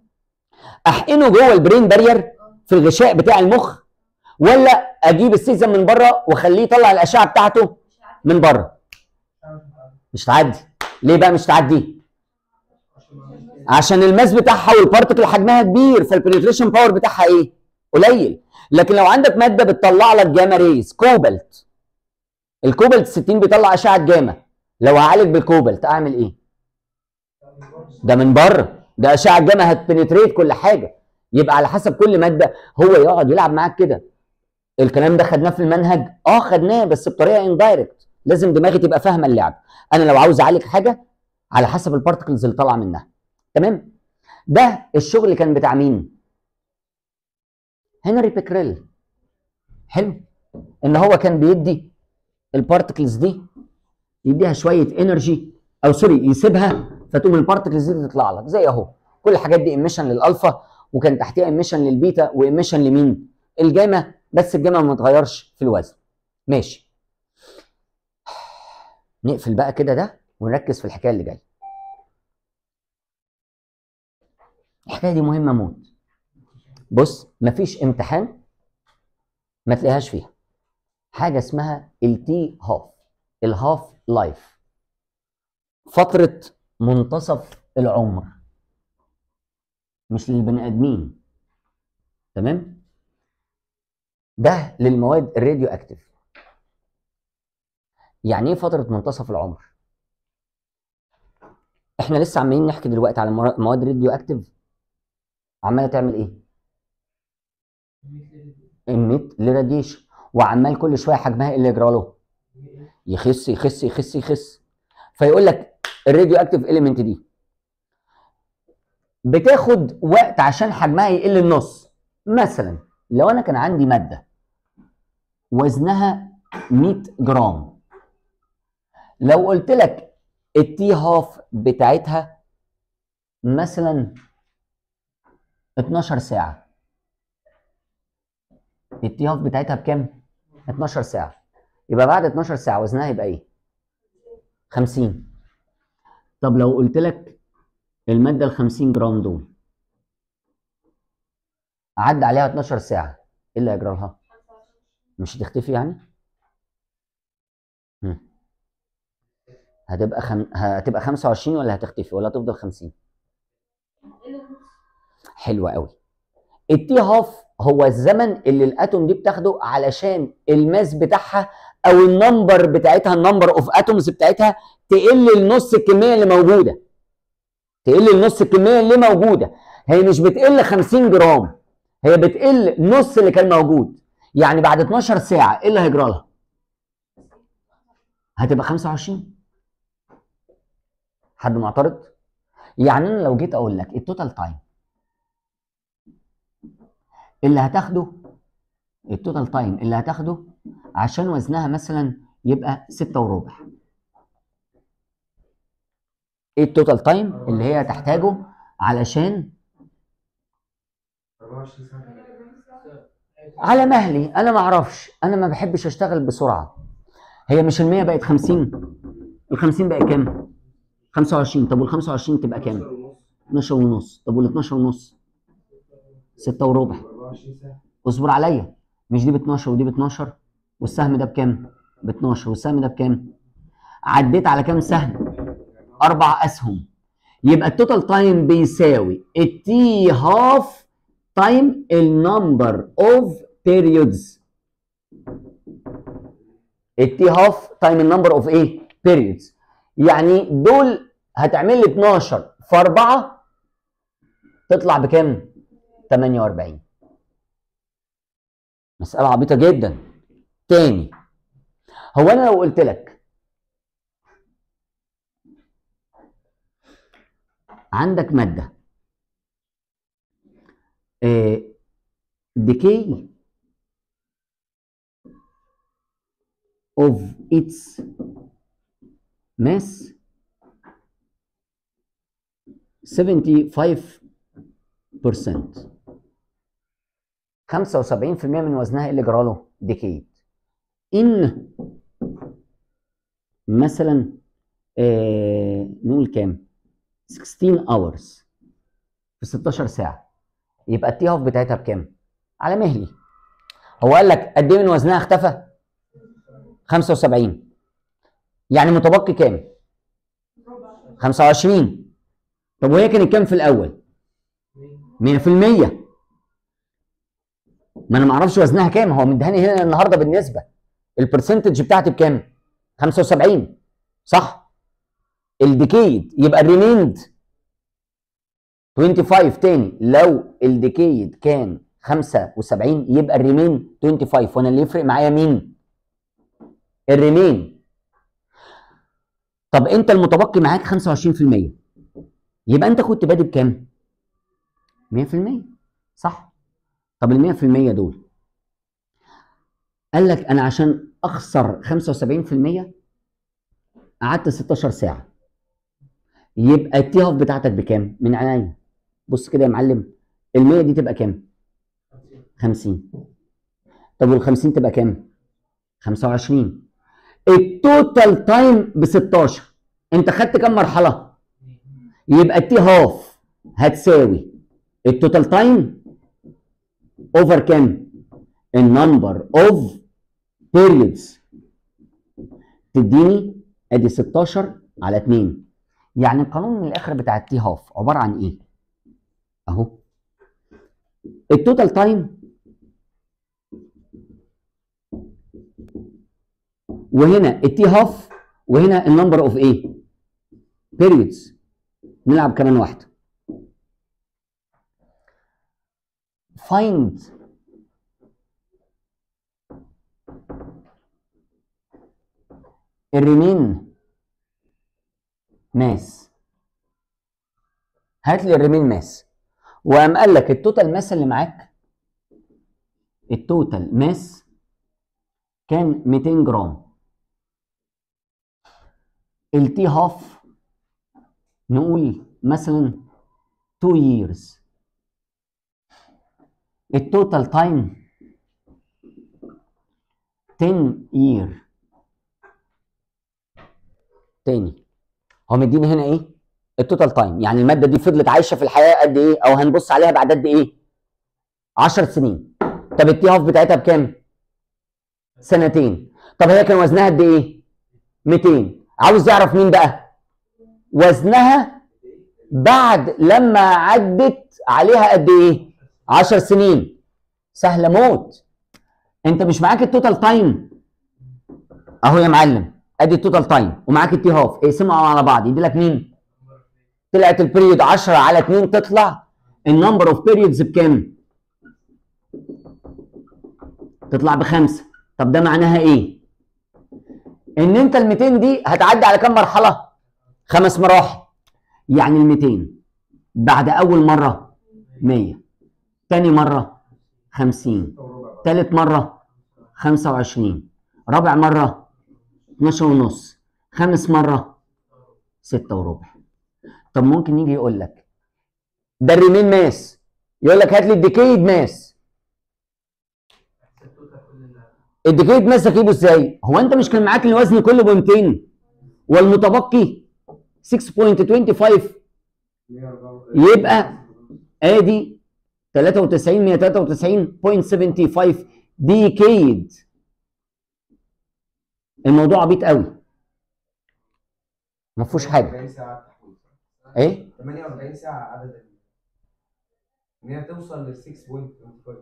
احقنه جوه البرين بارير في الغشاء بتاع المخ ولا اجيب السيزيوم من بره واخليه يطلع الاشعه بتاعته من بره مش تعدي ليه بقى مش تعدي عشان الماس بتاعها والبارتكل حجمها كبير فالبنتريشن باور بتاعها ايه قليل لكن لو عندك ماده بتطلع لك جاما ريز كوبالت الكوبالت 60 بيطلع اشعه جاما لو هعالج بالكوبالت اعمل ايه ده من بره ده اشعه جاما هتبنتريت كل حاجه يبقى على حسب كل ماده هو يقعد يلعب معاك كده الكلام ده خدناه في المنهج اه خدناه بس بطريقه اندايركت لازم دماغي تبقى فاهمه اللعب انا لو عاوز اعالج حاجه على حسب البارتكلز اللي طالعه منها تمام ده الشغل اللي كان بتاع مين هنري بيكريل حلو ان هو كان بيدي البارتكلز دي يديها شويه انرجي او سوري يسيبها فتقوم البارتكلز دي تطلع لك زي اهو كل الحاجات دي ايميشن للالفا وكان تحتها ايميشن للبيتا وايميشن لمين الجاما بس الجاما ما تغيرش في الوزن ماشي نقفل بقى كده ده ونركز في الحكايه اللي جايه الحكايه دي مهمه موت بص مفيش امتحان ما تلاقيهاش فيها حاجه اسمها التي هاف الهاف لايف فتره منتصف العمر مش للبني ادمين تمام ده للمواد الراديو اكتيف يعني ايه فتره منتصف العمر احنا لسه عمالين نحكي دلوقتي على مرا- مواد راديو اكتيف عماله تعمل ايه emit لراديشن وعمال كل شويه حجمها ايه اللي يجرى له يخس يخس يخس يخس فيقول لك الراديو اكتيف اليمنت دي بتاخد وقت عشان حجمها يقل النص مثلا لو انا كان عندي ماده وزنها 100 جرام لو قلت لك التي هاف بتاعتها مثلا 12 ساعه التي هاف بتاعتها بكام 12 ساعه يبقى بعد 12 ساعه وزنها يبقى ايه 50 طب لو قلت لك الماده ال 50 جرام دول عدى عليها 12 ساعه ايه اللي هيجرى لها مش هتختفي يعني مم. هتبقى خم... هتبقى 25 ولا هتختفي ولا هتفضل 50 حلوة قوي التي هاف هو الزمن اللي الاتوم دي بتاخده علشان الماس بتاعها او النمبر بتاعتها النمبر اوف اتومز بتاعتها تقل لنص الكميه اللي موجوده تقل لنص الكميه اللي موجوده هي مش بتقل 50 جرام هي بتقل نص اللي كان موجود يعني بعد 12 ساعه ايه اللي هيجرى لها هتبقى 25 حد معترض يعني انا لو جيت اقول لك التوتال تايم اللي هتاخده التوتال تايم اللي هتاخده عشان وزنها مثلا يبقى ستة وربع ايه التوتال تايم اللي هي تحتاجه علشان 24 ساعة على مهلي انا ما اعرفش انا ما بحبش اشتغل بسرعه هي مش ال100 بقت 50 ال 50 بقى كام 25 طب وال 25 تبقى كام 12 ونص طب وال 12 ونص 6 وربع 24 ساعة اصبر عليا مش دي ب 12 ودي ب 12 والسهم ده بكام ب 12 والسهم ده بكام عديت على كام سهم اربع اسهم يبقى التوتال تايم بيساوي التي هاف تايم النمبر اوف بيريودز التي هاف تايم النمبر اوف ايه بيريودز يعني دول هتعمل لي 12 في 4 تطلع بكام 48 مسألة عبيطة جدا تاني هو انا لو قلت لك عندك مادة decay of its mass 75% 75% من وزنها اللي جراله decayed ان مثلا آه نقول كام 16 hours في 16 ساعه يبقى التي هاف بتاعتها بكام على مهلي هو قال لك قد ايه من وزنها اختفى 75 يعني متبقي كام 25 طب وهي كانت كام في الاول 100% ما انا ما اعرفش وزنها كام هو مديهاني هنا النهارده بالنسبه البرسنتج بتاعتي بكام 75 صح الديكيد يبقى الريميند 25 تاني لو الديكيد كان 75 يبقى الريمين 25 وانا اللي يفرق معايا مين الريمين طب انت المتبقي معاك 25% يبقى انت كنت بادئ بكام 100% صح طب ال 100% دول قال لك انا عشان اخسر 75% قعدت 16 ساعه يبقى التي هاف بتاعتك بكام من عينيا بص كده يا معلم ال 100 دي تبقى كام 50 طب وال 50 تبقى كام 25 التوتال تايم ب 16 انت خدت كام مرحله يبقى التي هاف هتساوي التوتال تايم اوفر كام النمبر اوف periods تديني ادي 16 على 2 يعني القانون من الاخر بتاع التي هاف عباره عن ايه اهو التوتال تايم وهنا التي هاف وهنا النمبر اوف ايه periods نلعب كمان واحده find الريمين ماس هات لي الريمين ماس وقام قال لك التوتال ماس اللي معاك التوتال ماس كان 200 جرام التي هاف نقول مثلا 2 years التوتال تايم 10 year تاني هو مديني هنا ايه التوتال تايم يعني الماده دي فضلت عايشه في الحياه قد ايه او هنبص عليها بعد قد ايه 10 سنين طب التي هاف بتاعتها بكام سنتين طب هي كان وزنها قد ايه 200 عاوز يعرف مين بقى وزنها بعد لما عدت عليها قد ايه 10 سنين سهله موت انت مش معاك التوتال تايم اهو يا معلم ادي التوتال تايم ومعاك التي هاف اقسمهم على بعض يدي لك مين طلعت البريود 10 على 2 تطلع النمبر اوف بيريودز بكام تطلع بخمسه طب ده معناها ايه ان انت ال 200 دي هتعدي على كام مرحله خمس مراحل يعني ال 200 بعد اول مره 100 تاني مره 50 تالت مره 25 رابع مره 12 ونص خامس مره 6 وربع طب ممكن يجي يقول لك ده الريمين ماس يقول لك هات لي الديكيد ماس الديكيد ماس اجيبه ازاي؟ هو انت مش كان معاك الوزن كله ب 200 والمتبقي 6.25 يبقى ادي 93 193.75 ديكيد الموضوع عبيط قوي ما فيهوش حاجه 48 ساعة تحويل ايه 48 ساعة عدد ال- ان هي توصل لل 6.25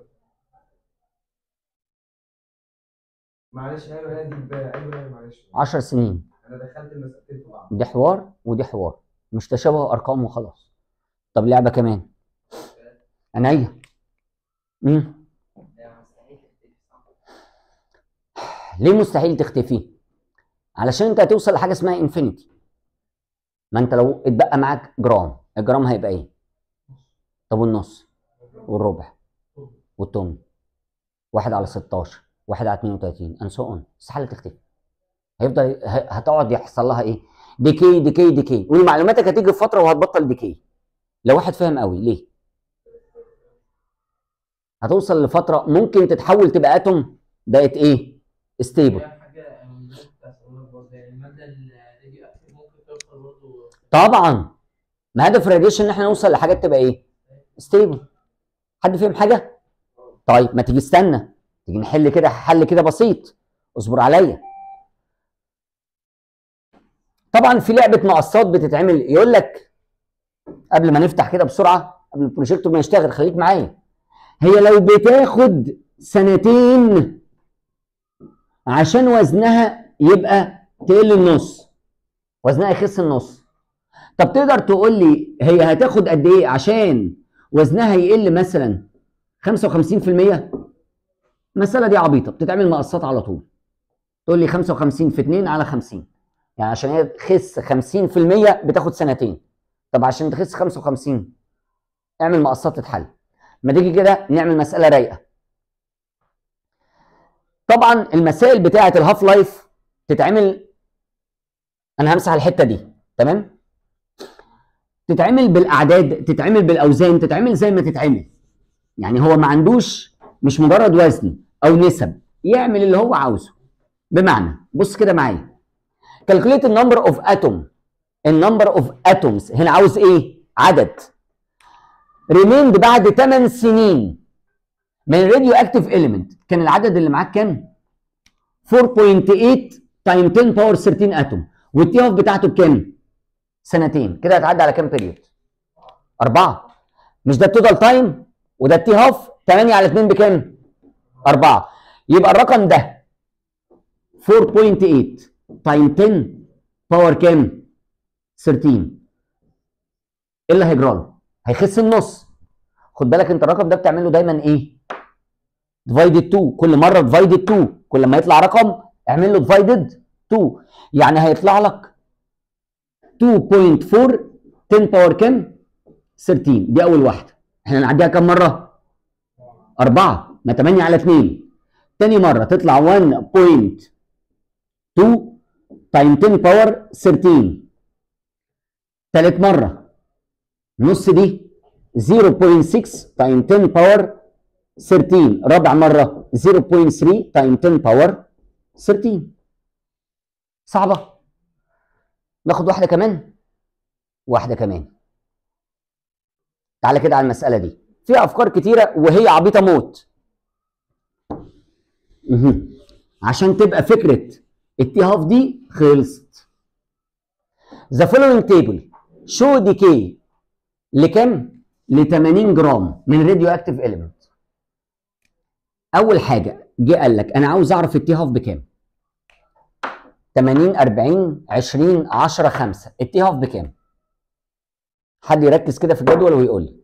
معلش ايوه هي دي ب- ايوه ايوه معلش 10 سنين انا دخلت المسألتين في بعض دي حوار ودي حوار مش تشابه ارقام وخلاص طب لعبه كمان عينيا امم ليه مستحيل تختفي علشان انت هتوصل لحاجه اسمها انفينيتي ما انت لو اتبقى معاك جرام الجرام هيبقى ايه طب والنص والربع والتمن واحد على 16 واحد على 32 and so on استحاله تختفي هيفضل ه- هتقعد يحصل لها ايه ديكي ديكي ديكي ومعلوماتك هتيجي في فتره وهتبطل ديكي لو واحد فاهم قوي ليه هتوصل لفتره ممكن تتحول تبقى اتوم بقت ايه ستيبل هي حاجه يعني من ضمن التساؤلات برضه يعني الماده الراديو اكتيف ممكن توصل برضه طبعا ما هدف الراديشن ان احنا نوصل لحاجات تبقى ايه ستيبل حد فاهم حاجه طيب ما تيجي استنى تيجي نحل كده حل كده بسيط اصبر عليا طبعا في لعبه مقصات بتتعمل يقول لك قبل ما نفتح كده بسرعه قبل البروجيكتور ما يشتغل خليك معايا هي لو بتاخد سنتين عشان وزنها يبقى تقل النص وزنها يخس النص طب تقدر تقول لي هي هتاخد قد ايه عشان وزنها يقل مثلا 55% المساله دي عبيطه بتتعمل مقصات على طول تقول لي 55 في 2 على 50 يعني عشان هي تخس 50% بتاخد سنتين طب عشان تخس 55 اعمل مقصات تتحل ما تيجي كده نعمل مساله رايقه طبعا المسائل بتاعه الهاف لايف تتعمل انا همسح الحته دي تمام تتعمل بالاعداد تتعمل بالاوزان تتعمل زي ما تتعمل يعني هو ما عندوش مش مجرد وزن او نسب يعمل اللي هو عاوزه بمعنى بص كده معايا calculate the number of atom النمبر اوف atoms هنا عاوز ايه عدد remained بعد 8 سنين من راديو اكتيف element كان العدد اللي معاك كام 4.8 تايم 10 باور 13 اتوم والتي اوف بتاعته بكام سنتين كده هتعدي على كام بيريود أربعة مش ده التوتال تايم وده التي هاف 8 على 2 بكام؟ أربعة يبقى الرقم ده 4.8 تايم 10 باور كام؟ 13 ايه اللي هيجرى له؟ هيخس النص خد بالك انت الرقم ده بتعمل له دايما ايه؟ ديفايدد 2 كل مره ديفايدد 2 كل ما يطلع رقم اعمل له ديفايدد 2 يعني هيطلع لك 2.4 10 باور كام؟ 13 دي اول واحده احنا هنعديها كام مره؟ أربعة ما 8 على 2 تاني مرة تطلع 1.2 تايم 10 باور 13 تالت مرة نص دي 0.6 تايم 10 باور 13 رابع مرة 0.3 تايم 10 باور 13 صعبة ناخد واحدة كمان واحدة كمان تعالى كده على المسألة دي فيها أفكار كتيرة وهي عبيطة موت مهم. عشان تبقى فكرة التي هاف دي خلصت The following table show decay لكم؟ ل 80 جرام من راديو اكتيف اليمنت اول حاجه جه قال لك انا عاوز اعرف التي هاف بكام 80 40 20 10 5 التي هاف بكام حد يركز كده في الجدول ويقول لي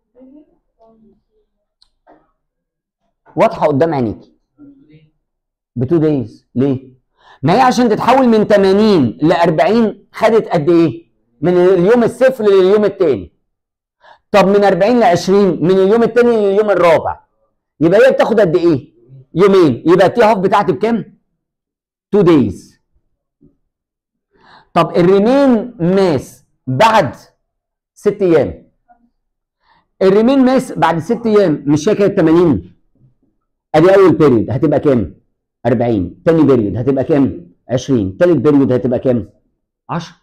واضحه قدام عينيكي ب 2 دايز ليه ما هي عشان تتحول من 80 ل 40 خدت قد ايه من اليوم الصفر لليوم الثاني طب من 40 ل 20 من اليوم الثاني لليوم الرابع يبقى هي بتاخد قد ايه يومين يبقى التي هاف بتاعتي بكام 2 دايز طب الريمين ماس بعد 6 ايام الريمين ماس بعد 6 ايام مش هي كانت 80 ادي اول بيريود هتبقى كام 40 تاني بيريود هتبقى كام 20 تالت بيريود هتبقى كام 10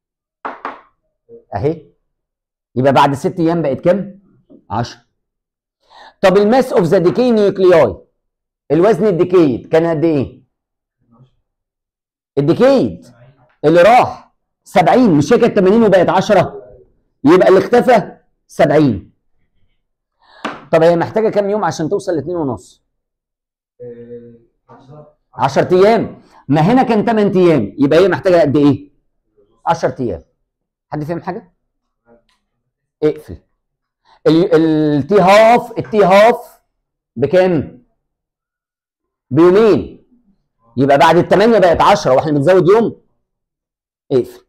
اهي يبقى بعد 6 ايام بقت كام 10 طب الماس اوف ذا ديكي نيوكلياي الوزن الديكيد كان قد ايه الديكيد اللي راح 70 مش هي كانت 80 وبقت 10 يبقى اللي اختفى 70 طب هي محتاجه كام يوم عشان توصل ل 2 ونص 10 ايام ما هنا كان 8 ايام يبقى هي محتاجه قد ايه 10 ايام حد فاهم حاجه اقفل التي هاف التي هاف بكام بيومين يبقى بعد الثمانية بقت 10 واحنا بنزود يوم اقفل